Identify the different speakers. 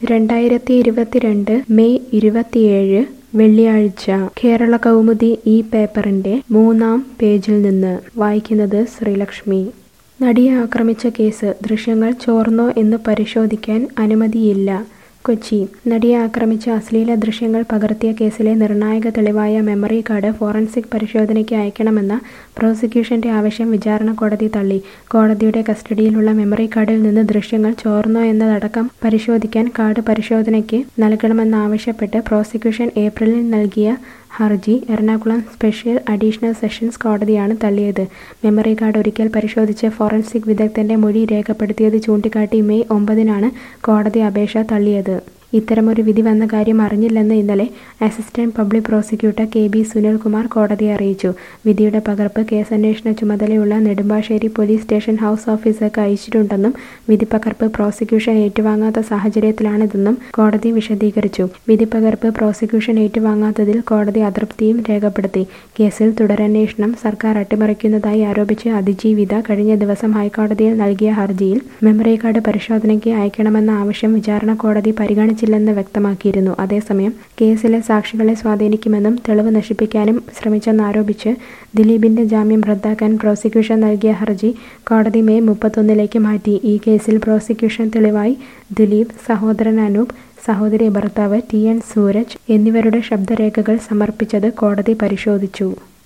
Speaker 1: രണ്ടായിരത്തി ഇരുപത്തിരണ്ട് മെയ് ഇരുപത്തിയേഴ് വെള്ളിയാഴ്ച കേരള കൗമുദി ഈ പേപ്പറിന്റെ മൂന്നാം പേജിൽ നിന്ന് വായിക്കുന്നത് ശ്രീലക്ഷ്മി നടിയെ ആക്രമിച്ച കേസ് ദൃശ്യങ്ങൾ ചോർന്നോ എന്ന് പരിശോധിക്കാൻ അനുമതിയില്ല കൊച്ചി നടിയെ ആക്രമിച്ച അശ്ലീല ദൃശ്യങ്ങൾ പകർത്തിയ കേസിലെ നിർണായക തെളിവായ മെമ്മറി കാർഡ് ഫോറൻസിക് പരിശോധനയ്ക്ക് അയക്കണമെന്ന പ്രോസിക്യൂഷന്റെ ആവശ്യം വിചാരണ കോടതി തള്ളി കോടതിയുടെ കസ്റ്റഡിയിലുള്ള മെമ്മറി കാർഡിൽ നിന്ന് ദൃശ്യങ്ങൾ ചോർന്നോ എന്നതടക്കം പരിശോധിക്കാൻ കാർഡ് പരിശോധനയ്ക്ക് നൽകണമെന്നാവശ്യപ്പെട്ട് പ്രോസിക്യൂഷൻ ഏപ്രിലിൽ നൽകിയ ഹർജി എറണാകുളം സ്പെഷ്യൽ അഡീഷണൽ സെഷൻസ് കോടതിയാണ് തള്ളിയത് മെമ്മറി കാർഡ് ഒരിക്കൽ പരിശോധിച്ച് ഫോറൻസിക് വിദഗ്ധന്റെ മൊഴി രേഖപ്പെടുത്തിയത് ചൂണ്ടിക്കാട്ടി മെയ് ഒമ്പതിനാണ് കോടതി അപേക്ഷ തള്ളിയത് ഇത്തരമൊരു വിധി വന്ന കാര്യം അറിഞ്ഞില്ലെന്ന് ഇന്നലെ assistant public prosecutor K B Sunilkumar കോടതിയെ അറിയിച്ചു വിധിയുടെ പകർപ്പ് കേസന്വേഷണ ചുമതലയുള്ള നെടുമ്പാശ്ശേരി പോലീസ് സ്റ്റേഷൻ ഹൗസ് ഓഫീസർക്ക് അയച്ചിട്ടുണ്ടെന്നും വിധിപ്പകർപ്പ് പ്രോസിക്യൂഷൻ ഏറ്റുവാങ്ങാത്ത സാഹചര്യത്തിലാണിതെന്നും കോടതി വിശദീകരിച്ചു വിധിപ്പകർപ്പ് പ്രോസിക്യൂഷൻ ഏറ്റുവാങ്ങാത്തതിൽ കോടതി അതൃപ്തിയും രേഖപ്പെടുത്തി കേസിൽ തുടരന്വേഷണം സർക്കാർ അട്ടിമറിക്കുന്നതായി ആരോപിച്ച് അതിജീവിത കഴിഞ്ഞ ദിവസം ഹൈക്കോടതിയിൽ നൽകിയ ഹർജിയിൽ മെമ്മറി കാർഡ് പരിശോധനയ്ക്ക് അയക്കണമെന്ന ആവശ്യം വിചാരണ കോടതി പരിഗണിച്ചു പരിഗണിച്ചില്ലെന്ന് വ്യക്തമാക്കിയിരുന്നു അതേസമയം കേസിലെ സാക്ഷികളെ സ്വാധീനിക്കുമെന്നും തെളിവ് നശിപ്പിക്കാനും ശ്രമിച്ചെന്നാരോപിച്ച് ദിലീപിന്റെ ജാമ്യം റദ്ദാക്കാൻ പ്രോസിക്യൂഷൻ നൽകിയ ഹർജി കോടതി മെയ് മുപ്പത്തൊന്നിലേക്ക് മാറ്റി ഈ കേസിൽ പ്രോസിക്യൂഷൻ തെളിവായി ദിലീപ് സഹോദരൻ അനൂപ് സഹോദരി ഭർത്താവ് ടി എൻ സൂരജ് എന്നിവരുടെ ശബ്ദരേഖകൾ സമർപ്പിച്ചത് കോടതി പരിശോധിച്ചു